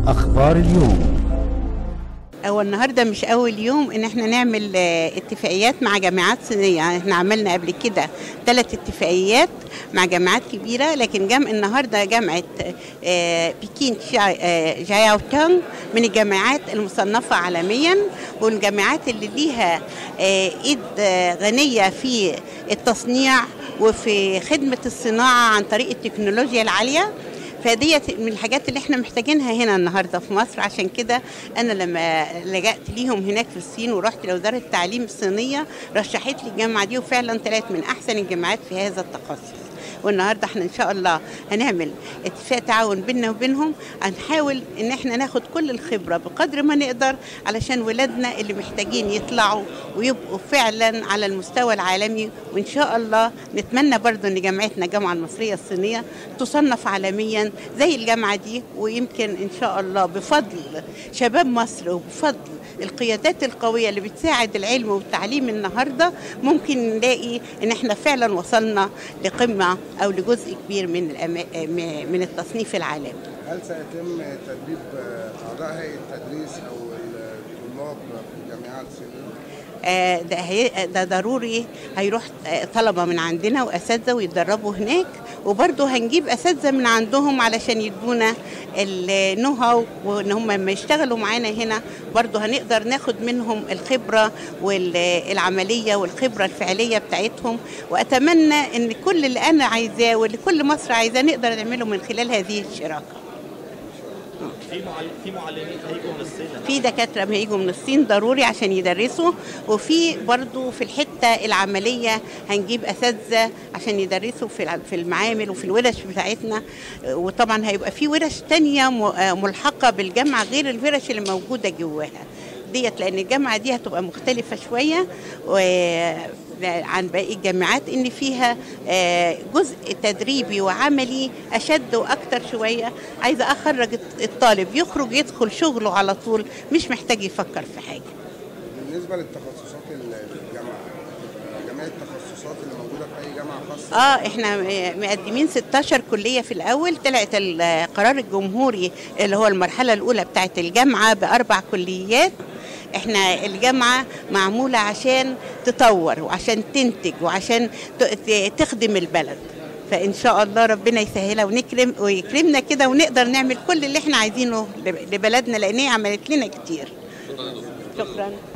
أخبار اليوم هو النهارده مش اول يوم ان احنا نعمل آه، اتفاقيات مع جامعات صينيه يعني احنا عملنا قبل كده ثلاث اتفاقيات مع جامعات كبيره لكن جام النهارده جامعه آه، بكين شا- آه، جاياو تونغ من الجامعات المصنفه عالميا والجامعات اللي ليها آه، ايد آه، غنيه في التصنيع وفي خدمه الصناعه عن طريق التكنولوجيا العاليه فديت من الحاجات اللي احنا محتاجينها هنا النهارده في مصر عشان كده انا لما لجأت ليهم هناك في الصين ورحت لوزاره التعليم الصينيه رشحت لي الجامعه دي وفعلا طلعت من احسن الجامعات في هذا التخصص والنهارده احنا ان شاء الله هنعمل اتفاق تعاون بيننا وبينهم هنحاول ان احنا ناخد كل الخبره بقدر ما نقدر علشان ولادنا اللي محتاجين يطلعوا ويبقوا فعلا على المستوى العالمي وان شاء الله نتمنى برضو ان جامعتنا الجامعه المصريه الصينيه تصنف عالميا زي الجامعه دي ويمكن ان شاء الله بفضل شباب مصر وبفضل القيادات القويه اللي بتساعد العلم والتعليم النهارده ممكن نلاقي ان احنا فعلا وصلنا لقمه او لجزء كبير من الأما- من التصنيف العالمي هل سيتم تدريب أعضاء هيئة التدريس أو الطلاب في الجامعات الصينية؟ آه، ده هي- ده ضروري هيروح آه، طلبه من عندنا واساتذه ويتدربوا هناك وبرضه هنجيب اساتذه من عندهم علشان يدونا النو هاو وان هم لما يشتغلوا معانا هنا برضه هنقدر ناخد منهم الخبره والعمليه والخبره الفعليه بتاعتهم واتمنى ان كل اللي انا عايزاه واللي كل مصر عايزاه نقدر نعمله من خلال هذه الشراكه في معل... في معلمين هيجوا من الصين في دكاترة هيجوا من الصين ضروري عشان يدرسوا وفي برضو في الحتة العملية هنجيب أساتذة عشان يدرسوا في الع- في المعامل وفي الورش بتاعتنا وطبعا هيبقى في ورش تانية م- آه ملحقة بالجامعة غير الورش اللي موجودة جواها ديت لأن الجامعة دي هتبقى مختلفة شوية و عن باقي الجامعات ان فيها آه، جزء تدريبي وعملي اشد واكتر شويه عايزه اخرج الطالب يخرج يدخل شغله على طول مش محتاج يفكر في حاجه بالنسبة للتخصصات الجامعة جميع التخصصات اللي موجودة في أي جامعة خاصة اه احنا مقدمين 16 كليه في الاول طلعت القرار الجمهوري اللي هو المرحله الاولى بتاعت الجامعه باربع كليات احنا الجامعه معموله عشان تطور وعشان تنتج وعشان ت- ت- تخدم البلد فان شاء الله ربنا يسهلها ونكرم ويكرمنا كده ونقدر نعمل كل اللي احنا عايزينه لبلدنا لان هي عملت لنا كتير شكرا